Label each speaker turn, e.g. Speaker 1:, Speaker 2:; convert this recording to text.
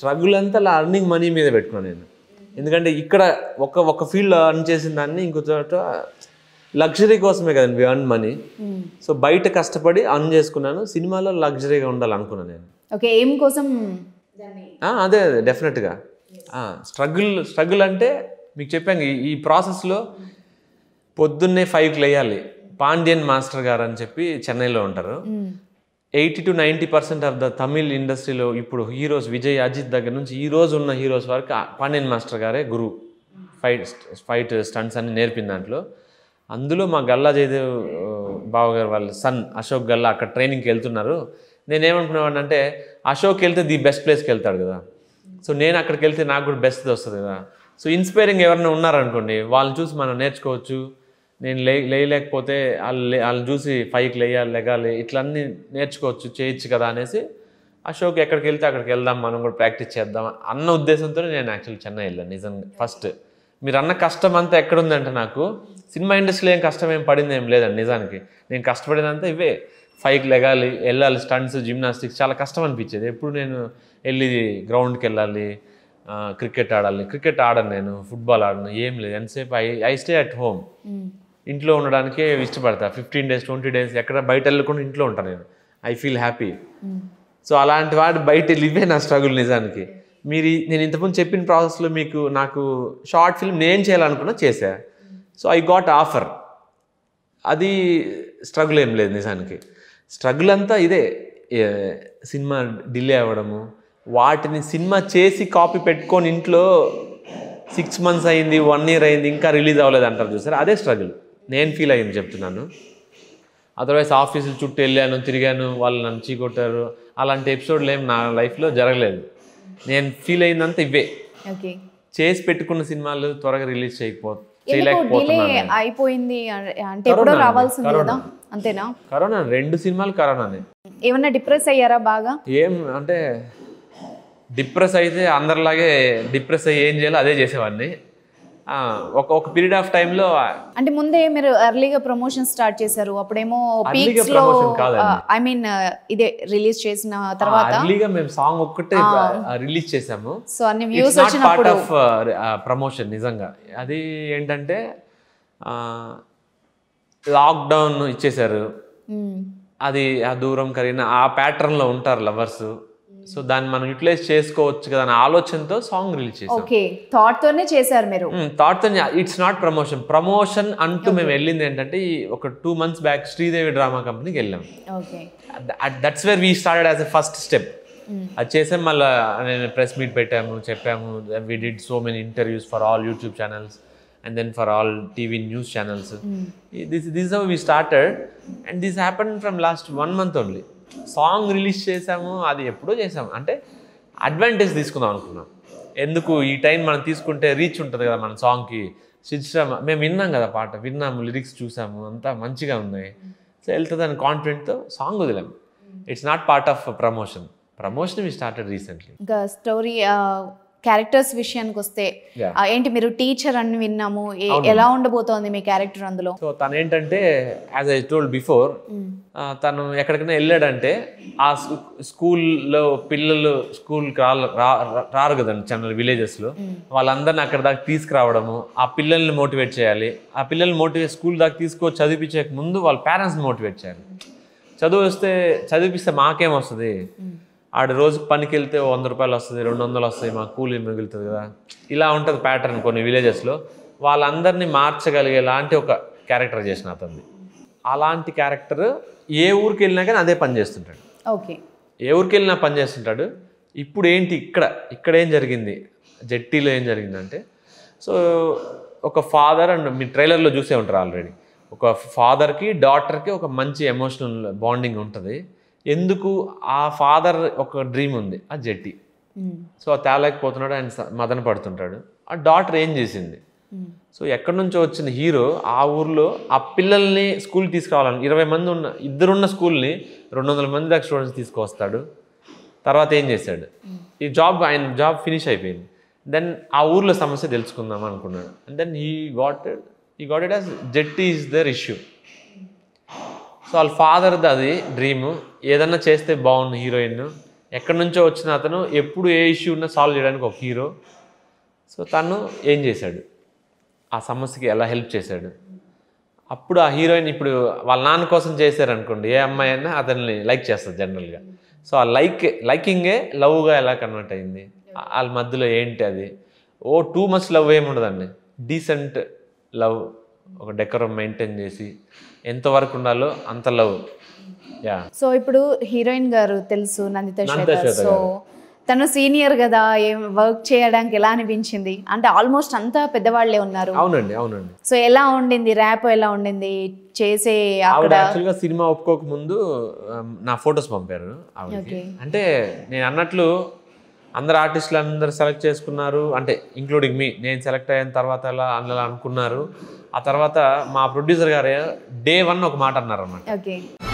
Speaker 1: Struggle అంతా earning money మీద పెట్టుకున్నాను నేను ఎందుకంటే ఇక్కడ ఒక ఒక ఫీల్డ్ అర్న్ చేసిన దాన్ని ఇంకో చోట లగ్జరీ కోసమే కదండి అర్న్ మనీ సో బయట కష్టపడి అర్న్ చేసుకున్నాను సినిమాలో లగ్జరీగా ఉండాలనుకున్నాను నేను
Speaker 2: ఓకే ఏం కోసం
Speaker 1: ఆ, అదే అదే డెఫినెట్గా స్ట్రగుల్ స్ట్రగుల్ అంటే మీకు చెప్పాను ఈ- ఈ ప్రాసెస్లో పొద్దున్నే ఫైవ్కి లేయాలి పాండ్యన్ మాస్టర్ గారు అని చెప్పి చెన్నైలో ఉంటారు eighty two ninety percent of the Tamil ఇండస్ట్రీలో ఇప్పుడు హీరోస్ విజయ్ అజిత్ దగ్గర నుంచి ఈ రోజు ఉన్న హీరోస్ వరకు ఆ పాండ్యన్ మాస్టర్ గారే గురువు ఫైట్ ఫైట్ స్టంట్స్ అన్ని నేర్పిన దాంట్లో అందులో మా గల్లా జయదేవ్ ఆ, బావగారు వాళ్ళ సన్ అశోక్ గల్లా అక్కడ ట్రైనింగ్కి వెళ్తున్నారు నేనేమనుకునేవాడిని అంటే అశోక్ వెళ్తే ది బెస్ట్ ప్లేస్కి వెళ్తాడు కదా సో నేను అక్కడికి వెళ్తే నాకు కూడా బెస్ట్ వస్తుంది కదా సో ఇన్స్పైరింగ్ ఎవరైనా ఉన్నారనుకోండి వాళ్ళని చూసి మనం నేర్చుకోవచ్చు నేను లే లేయలేకపోతే వాళ్ళు లే- వాళ్ళని చూసి ఫైవ్కి లేయాలి లెగాలి ఇట్లా అన్నీ నేర్చుకోవచ్చు చేయొచ్చు కదా అనేసి అశోక్ ఎక్కడికి వెళ్తే అక్కడికి వెళ్దాం మనం కూడా ప్రాక్టీస్ చేద్దాం అన్న ఉద్దేశంతో నేను యాక్చువల్ చెన్నై వెళ్ళాను నిజంగా ఫస్ట్ మీరు అన్న కష్టం అంతా ఎక్కడుందంటే నాకు సినిమా ఇండస్ట్రీలో ఏం కష్టం ఏం పడింది ఏం లేదండి నిజానికి నేను కష్టపడేదంతా ఇవే ఫైవ్కి లెగాలి వెళ్ళాలి స్టంట్స్ జిమ్నాస్టిక్స్ చాలా కష్టం అనిపించేది ఎప్పుడు నేను వెళ్ళి గ్రౌండ్కి వెళ్ళాలి క్రికెట్ ఆడాలి క్రికెట్ ఆడను నేను ఫుట్బాల్ ఆడను ఏం లేదు ఎంతసేపు I I stay at home ఇంట్లో ఉండడానికే ఇష్టపడతా ఫిఫ్టీన్ డేస్ ట్వంటీ డేస్ ఎక్కడ బయట వెళ్ళకుండా ఇంట్లో ఉంటాను నేను ఐ ఫీల్ హ్యాపీ సో అలాంటి వాడు బయట వెళ్ళి ఇవే నా స్ట్రగుల్ నిజానికి మీరు ఈ- నేను ఇంతకుముందు చెప్పిన ప్రాసెస్లో మీకు నాకు షార్ట్ ఫిల్మ్ నేను చేయాలనుకున్నా చేశా సో ఐ గాట్ ఆఫర్ అది స్ట్రగుల్ ఏం లేదు నిజానికి స్ట్రగుల్ అంతా ఇదే ఏ, సినిమా డిలే అవ్వడము వాటిని సినిమా చేసి కాపీ పెట్టుకొని ఇంట్లో సిక్స్ మంత్స్ అయింది వన్ ఇయర్ అయింది ఇంకా రిలీజ్ అవ్వలేదు అంటారు చూసారు అదే స్ట్రగుల్ నేను ఫీల్ అయ్యింది చెప్తున్నాను అదర్వైజ్ ఆఫీసులు చుట్టూ వెళ్ళాను తిరిగాను వాళ్ళు నన్ను చీకొట్టారు అలాంటి ఎపిసోడ్లు ఏం నా లైఫ్లో జరగలేదు నేను ఫీల్ అయిందంతా ఇవే
Speaker 2: ఓకే
Speaker 1: చేసి పెట్టుకున్న సినిమాలు త్వరగా రిలీజ్ చేయకపో
Speaker 2: ఎందుకు డిలే
Speaker 1: చేయలేకపోతున్నాను
Speaker 2: అయిపోయింది అన- అంటే ఎప్పుడో
Speaker 1: కరోనా,
Speaker 2: రావాల్సింది కదా
Speaker 1: కరోనా.
Speaker 2: అంతేనా
Speaker 1: కరోనా రెండు సినిమాలు కరోనానే
Speaker 2: ఏమన్నా డిప్రెస్ అయ్యారా బాగా
Speaker 1: ఏం అంటే డిప్రెస్ అయితే అందరిలాగే డిప్రెస్ అయ్యి ఏం చేయాలో అదే చేసేవాడిని ఆ, ఒక ఒక పీరియడ్ ఆఫ్ టైంలో
Speaker 2: అంటే ముందే మీరు ఎర్లీగా ప్రమోషన్ స్టార్ట్ చేశారు అప్పుడేమో
Speaker 1: Early గా
Speaker 2: పీక్స్ లో
Speaker 1: promotion కాదండి.
Speaker 2: ఐ మీన్ ఇదే రిలీజ్ చేసిన తర్వాత
Speaker 1: అర్లీగా మేము సాంగ్ ఒక్కటే రిలీజ్ చేసాము
Speaker 2: సో అన్ని వ్యూస్
Speaker 1: పార్ట్
Speaker 2: వచ్చినప్పుడు
Speaker 1: ఆఫ్ ప్రమోషన్ నిజంగా అది ఏంటంటే లాక్డౌన్ ఇచ్చేశారు
Speaker 2: మ్మ్.
Speaker 1: అది ఆ దూరం కరిగిన ఆ ప్యాటర్న్లో ఉంటారు లవర్స్ సో దాన్ని మనం యూటిలైజ్ చేసుకోవచ్చు కదా అనే ఆలోచనతో సాంగ్ రిలీజ్ చేసాం
Speaker 2: ఓకే థాట్ తోనే చేశారు మీరు
Speaker 1: thought it's not promotion promotion అంటూ మేము వెళ్ళింది ఏంటంటే ఈ ఒక two months back Sridevi drama కంపెనీకి వెళ్ళాం
Speaker 2: okay
Speaker 1: that's where we started as a first step అది చేసాం మళ్ళీ నేను ప్రెస్ మీట్ పెట్టాము చెప్పాము we did so many interviews for all YouTube channels and then for all TV news channels this this how we started and this happen from last one month only song release చేసాము అది ఎప్పుడో చేసాము అంటే advantage తీసుకుందాం అనుకున్నాం ఎందుకు ఈ time మనం తీసుకుంటే రీచ్ ఉంటుంది కదా మన సాంగ్కి శిశ్రమ మేము విన్నాం కదా పాట విన్నాము లిరిక్స్ చూసాము అంతా మంచిగా ఉన్నాయి సో వెళ్తుందని కాన్ఫిడెంట్తో సాంగ్ వదిలాము it's not part of promotion promotion we started recently
Speaker 2: ఇంకా స్టోరీ క్యారెక్టర్స్ విషయానికి వస్తే
Speaker 1: Yeah.
Speaker 2: ఆ, ఏంటి మీరు టీచర్ అని విన్నాము ఏ- ఎలా ఉండబోతోంది మీ క్యారెక్టర్ అందులో
Speaker 1: సో తను ఏంటంటే యాజ్ ఐ టోల్డ్ బిఫోర్ తను ఎక్కడికైనా వెళ్ళాడంటే ఆ స్కూ- స్కూల్లో పిల్లలు స్కూల్కి రాల రా- రా- రారు కదండి చిన్న విలేజెస్లో వాళ్ళందరిని అక్కడ దాకా తీసుకురావడము ఆ పిల్లల్ని మోటివేట్ చేయాలి ఆ పిల్లల్ని మోటివేట్ స్కూల్ దాకా తీసుకొచ్చి చదివించే ముందు వాళ్ళ పేరెంట్స్ని మోటివేట్ చేయాలి చదువు వస్తే చదివిస్తే మాకేం వస్తుంది ఆడ రోజు పనికి వెళ్తే ఓ వంద రూపాయలు వస్తుంది రెండు వందలు వస్తాయి మా కూలీ మిగులుతుంది కదా ఇలా ఉంటుంది ప్యాటర్న్ కొన్ని విలేజెస్లో వాళ్ళందరినీ మార్చగలిగేలాంటి ఒక క్యారెక్టర్ చేసిన అతన్ని అలాంటి క్యారెక్టర్ ఏ ఊరికి వెళ్ళినా కానీ అదే పని చేస్తుంటాడు
Speaker 2: ఓకే
Speaker 1: ఏ ఊరికి వెళ్ళినా పని చేస్తుంటాడు ఇప్పుడు ఏంటి ఇక్కడ ఇక్కడ ఏం జరిగింది జట్టీలో ఏం జరిగిందంటే సో ఒక ఫాదర్ అండ్ మీ ట్రైలర్లో చూసే ఉంటారు ఆల్రెడీ ఒక ఫాదర్కి డాటర్కి ఒక మంచి ఎమోషనల్ బాండింగ్ ఉంటుంది ఎందుకు ఆ ఫాదర్ ఒక డ్రీమ్ ఉంది ఆ జట్టి సో ఆ తేలేకపోతున్నాడు ఆయన స- మదన పడుతుంటాడు ఆ డాటర్ ఏం చేసింది సో ఎక్కడి నుంచో వచ్చిన హీరో ఆ ఊర్లో ఆ పిల్లల్ని స్కూల్ తీసుకురావాలని ఇరవై మంది ఉన్న ఇద్దరున్న స్కూల్ని రెండు వందల మంది దాకా స్టూడెంట్స్ తీసుకొస్తాడు తర్వాత ఏం చేశాడు ఈ జాబ్ ఆయన జాబ్ ఫినిష్ అయిపోయింది దెన్ ఆ ఊర్లో సమస్య తెలుసుకుందాం అనుకున్నాడు అండ్ దెన్ హీ గాట్ ఈ గాట్ ఇట్ యాజ్ జెట్టి ఈజ్ దర్ ఇష్యూ సో వాళ్ళ ఫాదర్ది అది డ్రీము ఏదన్నా చేస్తే బాగుండు హీరోయిన్ ఎక్కడి నుంచో వచ్చిన అతను ఎప్పుడు ఏ ఇష్యూ ఉన్నా సాల్వ్ చేయడానికి ఒక హీరో సో తను ఏం చేశాడు ఆ సమస్యకి ఎలా హెల్ప్ చేశాడు అప్పుడు ఆ హీరోయిన్ ఇప్పుడు వాళ్ళ నాన్న కోసం చేశారనుకోండి ఏ అమ్మాయి అయినా అతన్ని లైక్ చేస్తుంది జనరల్గా సో ఆ లైక్ లైకింగే లవ్గా ఎలా కన్వర్ట్ అయింది ఆ- వాళ్ళ మధ్యలో ఏంటి అది ఓ టూ మచ్ లవ్ ఏముండదండి డీసెంట్ లవ్ ఒక డెకరం మెయింటైన్ చేసి ఎంతవరకు ఉండాలో అంత లవ్ యా
Speaker 2: సో ఇప్పుడు హీరోయిన్ గారు తెలుసు నందిత
Speaker 1: నందిత
Speaker 2: శ్వేత
Speaker 1: శ్వేత
Speaker 2: సో తను సీనియర్ కదా ఏం వర్క్ చేయడానికి ఎలా అనిపించింది అంటే ఆల్మోస్ట్ అంతా పెద్దవాళ్లే ఉన్నారు
Speaker 1: అవునండి అవునండి
Speaker 2: సో ఎలా ఉండింది ర్యాప్ ఎలా ఉండింది చేసే
Speaker 1: ఆవిడ
Speaker 2: అక్కడ
Speaker 1: యాక్చువల్గా సినిమా ఒప్పుకోక ముందు ఆమ్, నా ఫొటోస్ పంపారు ఆవిడకి
Speaker 2: Okay.
Speaker 1: అంటే నేను అన్నట్లు అందరు ఆర్టిస్టులు అందరు సెలెక్ట్ చేసుకున్నారు అంటే ఇంక్లూడింగ్ మీ నేను సెలెక్ట్ అయిన తర్వాత అలా అందులో అనుకున్నారు ఆ తర్వాత మా ప్రొడ్యూసర్ గారు డే వన్ ఒక మాట అన్నారు అన్నమాట
Speaker 2: ఓకే